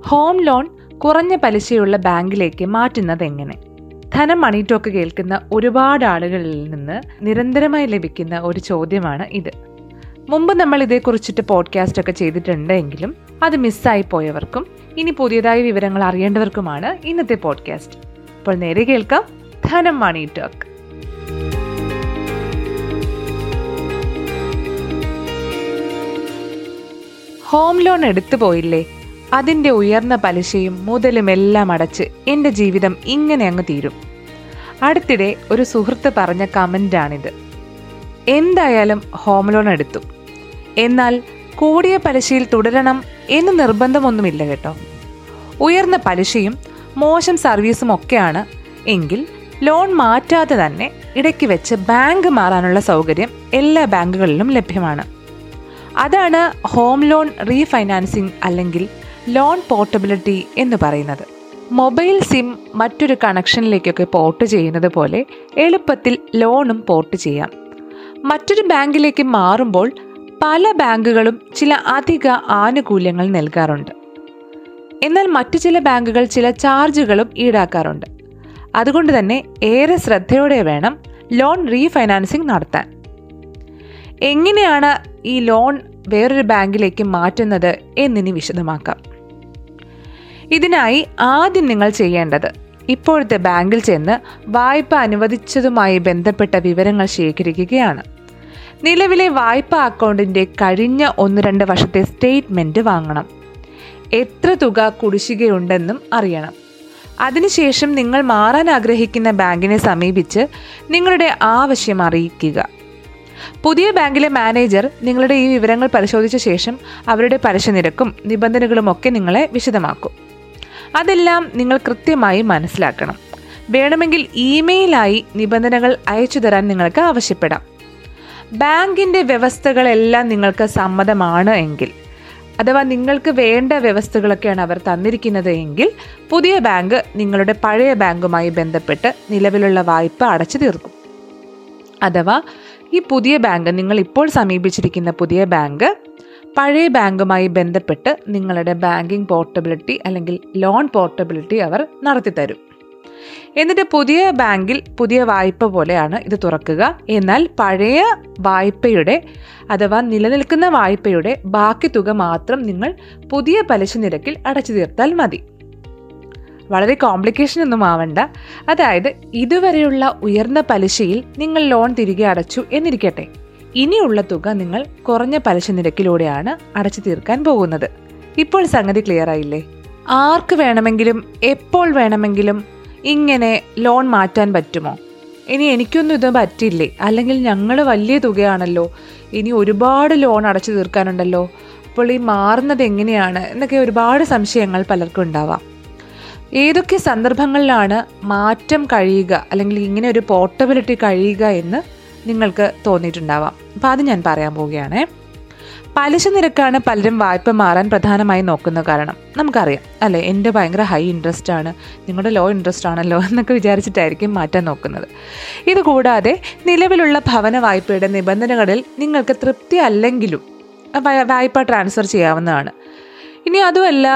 home loan കുറഞ്ഞ പലിശയുള്ള ബാങ്കിലേക്ക് മാറ്റുന്നത് എങ്ങനെ ധനം മണി ടോക്ക് കേൾക്കുന്ന ഒരുപാട് ആളുകളിൽ നിന്ന് നിരന്തരമായി ലഭിക്കുന്ന ഒരു ചോദ്യമാണ് ഇത് മുമ്പ് നമ്മൾ ഇതേക്കുറിച്ചിട്ട് പോഡ്കാസ്റ്റ് ഒക്കെ ചെയ്തിട്ടുണ്ട് എങ്കിലും അത് മിസ്സായി പോയവർക്കും ഇനി പുതിയതായ വിവരങ്ങൾ അറിയേണ്ടവർക്കുമാണ് ഇന്നത്തെ പോഡ്കാസ്റ്റ് അപ്പോൾ നേരെ കേൾക്കാം ധനം മണി ടോക്ക് ഹോം ലോൺ എടുത്തു പോയില്ലേ അതിൻ്റെ ഉയർന്ന പലിശയും മുതലും എല്ലാം അടച്ച് എൻ്റെ ജീവിതം ഇങ്ങനെ അങ്ങ് തീരും അടുത്തിടെ ഒരു സുഹൃത്ത് പറഞ്ഞ കമൻ്റാണിത് എന്തായാലും ഹോം ലോൺ എടുത്തു എന്നാൽ കൂടിയ പലിശയിൽ തുടരണം എന്ന് നിർബന്ധമൊന്നുമില്ല കേട്ടോ ഉയർന്ന പലിശയും മോശം സർവീസും ഒക്കെയാണ് എങ്കിൽ ലോൺ മാറ്റാതെ തന്നെ ഇടയ്ക്ക് വെച്ച് ബാങ്ക് മാറാനുള്ള സൗകര്യം എല്ലാ ബാങ്കുകളിലും ലഭ്യമാണ് അതാണ് ഹോം ലോൺ റീഫൈനാൻസിങ് അല്ലെങ്കിൽ ലോൺ പോർട്ടബിലിറ്റി എന്ന് പറയുന്നത് മൊബൈൽ സിം മറ്റൊരു കണക്ഷനിലേക്കൊക്കെ പോർട്ട് ചെയ്യുന്നത് പോലെ എളുപ്പത്തിൽ ലോണും പോർട്ട് ചെയ്യാം മറ്റൊരു ബാങ്കിലേക്ക് മാറുമ്പോൾ പല ബാങ്കുകളും ചില അധിക ആനുകൂല്യങ്ങൾ നൽകാറുണ്ട് എന്നാൽ മറ്റു ചില ബാങ്കുകൾ ചില ചാർജുകളും ഈടാക്കാറുണ്ട് അതുകൊണ്ട് തന്നെ ഏറെ ശ്രദ്ധയോടെ വേണം ലോൺ റീഫൈനാൻസിങ് നടത്താൻ എങ്ങനെയാണ് ഈ ലോൺ വേറൊരു ബാങ്കിലേക്ക് മാറ്റുന്നത് എന്നിനി വിശദമാക്കാം ഇതിനായി ആദ്യം നിങ്ങൾ ചെയ്യേണ്ടത് ഇപ്പോഴത്തെ ബാങ്കിൽ ചെന്ന് വായ്പ അനുവദിച്ചതുമായി ബന്ധപ്പെട്ട വിവരങ്ങൾ ശേഖരിക്കുകയാണ് നിലവിലെ വായ്പാ അക്കൗണ്ടിൻ്റെ കഴിഞ്ഞ ഒന്ന് രണ്ട് വർഷത്തെ സ്റ്റേറ്റ്മെൻറ്റ് വാങ്ങണം എത്ര തുക കുടിശ്ശികയുണ്ടെന്നും അറിയണം അതിനുശേഷം നിങ്ങൾ മാറാൻ ആഗ്രഹിക്കുന്ന ബാങ്കിനെ സമീപിച്ച് നിങ്ങളുടെ ആവശ്യം അറിയിക്കുക പുതിയ ബാങ്കിലെ മാനേജർ നിങ്ങളുടെ ഈ വിവരങ്ങൾ പരിശോധിച്ച ശേഷം അവരുടെ പലിശ നിരക്കും നിബന്ധനകളും ഒക്കെ നിങ്ങളെ വിശദമാക്കും അതെല്ലാം നിങ്ങൾ കൃത്യമായി മനസ്സിലാക്കണം വേണമെങ്കിൽ ഇമെയിലായി നിബന്ധനകൾ അയച്ചു തരാൻ നിങ്ങൾക്ക് ആവശ്യപ്പെടാം ബാങ്കിൻ്റെ വ്യവസ്ഥകളെല്ലാം നിങ്ങൾക്ക് സമ്മതമാണ് എങ്കിൽ അഥവാ നിങ്ങൾക്ക് വേണ്ട വ്യവസ്ഥകളൊക്കെയാണ് അവർ തന്നിരിക്കുന്നത് എങ്കിൽ പുതിയ ബാങ്ക് നിങ്ങളുടെ പഴയ ബാങ്കുമായി ബന്ധപ്പെട്ട് നിലവിലുള്ള വായ്പ അടച്ചു തീർക്കും അഥവാ ഈ പുതിയ ബാങ്ക് നിങ്ങൾ ഇപ്പോൾ സമീപിച്ചിരിക്കുന്ന പുതിയ ബാങ്ക് പഴയ ബാങ്കുമായി ബന്ധപ്പെട്ട് നിങ്ങളുടെ ബാങ്കിങ് പോർട്ടബിലിറ്റി അല്ലെങ്കിൽ ലോൺ പോർട്ടബിലിറ്റി അവർ നടത്തിത്തരും എന്നിട്ട് പുതിയ ബാങ്കിൽ പുതിയ വായ്പ പോലെയാണ് ഇത് തുറക്കുക എന്നാൽ പഴയ വായ്പയുടെ അഥവാ നിലനിൽക്കുന്ന വായ്പയുടെ ബാക്കി തുക മാത്രം നിങ്ങൾ പുതിയ പലിശ നിരക്കിൽ അടച്ചു തീർത്താൽ മതി വളരെ കോംപ്ലിക്കേഷൻ ഒന്നും ആവണ്ട അതായത് ഇതുവരെയുള്ള ഉയർന്ന പലിശയിൽ നിങ്ങൾ ലോൺ തിരികെ അടച്ചു എന്നിരിക്കട്ടെ ഇനിയുള്ള തുക നിങ്ങൾ കുറഞ്ഞ പലിശ നിരക്കിലൂടെയാണ് അടച്ചു തീർക്കാൻ പോകുന്നത് ഇപ്പോൾ സംഗതി ക്ലിയർ ആയില്ലേ ആർക്ക് വേണമെങ്കിലും എപ്പോൾ വേണമെങ്കിലും ഇങ്ങനെ ലോൺ മാറ്റാൻ പറ്റുമോ ഇനി എനിക്കൊന്നും ഇത് പറ്റില്ലേ അല്ലെങ്കിൽ ഞങ്ങൾ വലിയ തുകയാണല്ലോ ഇനി ഒരുപാട് ലോൺ അടച്ചു തീർക്കാനുണ്ടല്ലോ അപ്പോൾ ഈ മാറുന്നത് എങ്ങനെയാണ് എന്നൊക്കെ ഒരുപാട് സംശയങ്ങൾ പലർക്കും ഉണ്ടാവാം ഏതൊക്കെ സന്ദർഭങ്ങളിലാണ് മാറ്റം കഴിയുക അല്ലെങ്കിൽ ഇങ്ങനെ ഒരു പോർട്ടബിലിറ്റി കഴിയുക എന്ന് നിങ്ങൾക്ക് തോന്നിയിട്ടുണ്ടാവാം അപ്പോൾ അത് ഞാൻ പറയാൻ പോവുകയാണേ പലിശ നിരക്കാണ് പലരും വായ്പ മാറാൻ പ്രധാനമായി നോക്കുന്ന കാരണം നമുക്കറിയാം അല്ലേ എൻ്റെ ഭയങ്കര ഹൈ ഇൻട്രസ്റ്റ് ആണ് നിങ്ങളുടെ ലോ ഇൻട്രസ്റ്റ് ആണല്ലോ എന്നൊക്കെ വിചാരിച്ചിട്ടായിരിക്കും മാറ്റാൻ നോക്കുന്നത് ഇതുകൂടാതെ നിലവിലുള്ള ഭവന വായ്പയുടെ നിബന്ധനകളിൽ നിങ്ങൾക്ക് തൃപ്തി അല്ലെങ്കിലും വായ്പ ട്രാൻസ്ഫർ ചെയ്യാവുന്നതാണ് ഇനി അതുമല്ല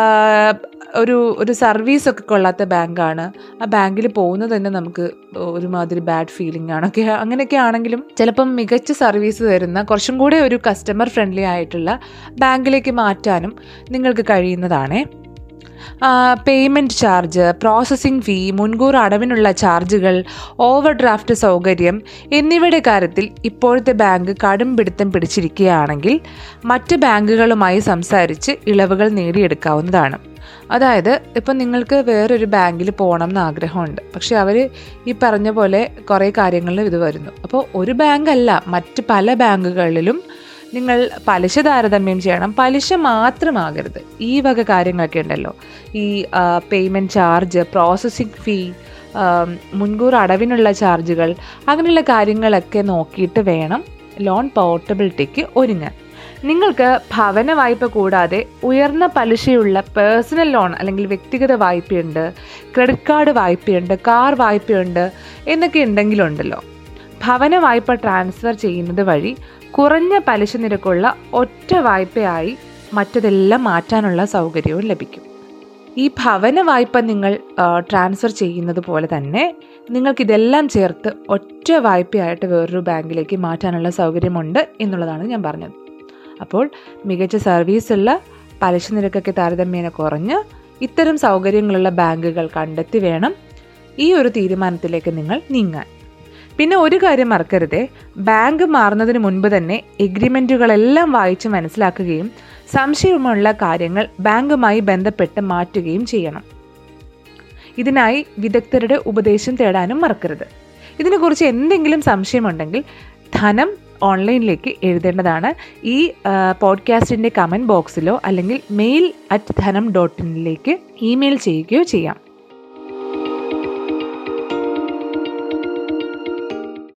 ഒരു ഒരു സർവീസ് ഒക്കെ കൊള്ളാത്ത ബാങ്കാണ് ആ ബാങ്കിൽ പോകുന്നത് തന്നെ നമുക്ക് ഒരുമാതിരി ബാഡ് ഫീലിംഗ് ആണ് ഒക്കെ അങ്ങനെയൊക്കെ ആണെങ്കിലും ചിലപ്പം മികച്ച സർവീസ് തരുന്ന കുറച്ചും കൂടെ ഒരു കസ്റ്റമർ ഫ്രണ്ട്ലി ആയിട്ടുള്ള ബാങ്കിലേക്ക് മാറ്റാനും നിങ്ങൾക്ക് കഴിയുന്നതാണേ പേയ്മെൻറ്റ് ചാർജ് പ്രോസസ്സിംഗ് ഫീ മുൻകൂർ അടവിനുള്ള ചാർജുകൾ ഓവർ ഡ്രാഫ്റ്റ് സൗകര്യം എന്നിവയുടെ കാര്യത്തിൽ ഇപ്പോഴത്തെ ബാങ്ക് കടും പിടുത്തം പിടിച്ചിരിക്കുകയാണെങ്കിൽ മറ്റ് ബാങ്കുകളുമായി സംസാരിച്ച് ഇളവുകൾ നേടിയെടുക്കാവുന്നതാണ് അതായത് ഇപ്പം നിങ്ങൾക്ക് വേറൊരു ബാങ്കിൽ പോകണം എന്ന് ആഗ്രഹമുണ്ട് പക്ഷെ അവർ ഈ പറഞ്ഞ പോലെ കുറേ കാര്യങ്ങളിൽ ഇത് വരുന്നു അപ്പോൾ ഒരു ബാങ്ക് അല്ല മറ്റ് പല ബാങ്കുകളിലും നിങ്ങൾ പലിശ താരതമ്യം ചെയ്യണം പലിശ മാത്രമാകരുത് ഈ വക കാര്യങ്ങളൊക്കെ ഉണ്ടല്ലോ ഈ പേയ്മെൻറ്റ് ചാർജ് പ്രോസസ്സിംഗ് ഫീ മുൻകൂർ അടവിനുള്ള ചാർജുകൾ അങ്ങനെയുള്ള കാര്യങ്ങളൊക്കെ നോക്കിയിട്ട് വേണം ലോൺ പോർട്ടബിലിറ്റിക്ക് ഒരുങ്ങാൻ നിങ്ങൾക്ക് ഭവന വായ്പ കൂടാതെ ഉയർന്ന പലിശയുള്ള പേഴ്സണൽ ലോൺ അല്ലെങ്കിൽ വ്യക്തിഗത വായ്പയുണ്ട് ക്രെഡിറ്റ് കാർഡ് വായ്പയുണ്ട് കാർ വായ്പയുണ്ട് എന്നൊക്കെ ഉണ്ടെങ്കിലുണ്ടല്ലോ ഭവന വായ്പ ട്രാൻസ്ഫർ ചെയ്യുന്നത് വഴി കുറഞ്ഞ പലിശ നിരക്കുള്ള ഒറ്റ വായ്പയായി മറ്റതെല്ലാം മാറ്റാനുള്ള സൗകര്യവും ലഭിക്കും ഈ ഭവന വായ്പ നിങ്ങൾ ട്രാൻസ്ഫർ ചെയ്യുന്നത് പോലെ തന്നെ നിങ്ങൾക്കിതെല്ലാം ചേർത്ത് ഒറ്റ വായ്പയായിട്ട് വേറൊരു ബാങ്കിലേക്ക് മാറ്റാനുള്ള സൗകര്യമുണ്ട് എന്നുള്ളതാണ് ഞാൻ പറഞ്ഞത് അപ്പോൾ മികച്ച സർവീസുള്ള പലിശ നിരക്കൊക്കെ താരതമ്യേന കുറഞ്ഞ് ഇത്തരം സൗകര്യങ്ങളുള്ള ബാങ്കുകൾ കണ്ടെത്തി വേണം ഈ ഒരു തീരുമാനത്തിലേക്ക് നിങ്ങൾ നീങ്ങാൻ പിന്നെ ഒരു കാര്യം മറക്കരുതേ ബാങ്ക് മാറുന്നതിന് മുൻപ് തന്നെ എഗ്രിമെൻറ്റുകളെല്ലാം വായിച്ച് മനസ്സിലാക്കുകയും സംശയമുള്ള കാര്യങ്ങൾ ബാങ്കുമായി ബന്ധപ്പെട്ട് മാറ്റുകയും ചെയ്യണം ഇതിനായി വിദഗ്ധരുടെ ഉപദേശം തേടാനും മറക്കരുത് ഇതിനെക്കുറിച്ച് എന്തെങ്കിലും സംശയമുണ്ടെങ്കിൽ ധനം ഓൺലൈനിലേക്ക് എഴുതേണ്ടതാണ് ഈ പോഡ്കാസ്റ്റിൻ്റെ കമൻറ്റ് ബോക്സിലോ അല്ലെങ്കിൽ മെയിൽ അറ്റ് ധനം ഡോട്ട് ഇനിലേക്ക് ഇമെയിൽ ചെയ്യുകയോ ചെയ്യാം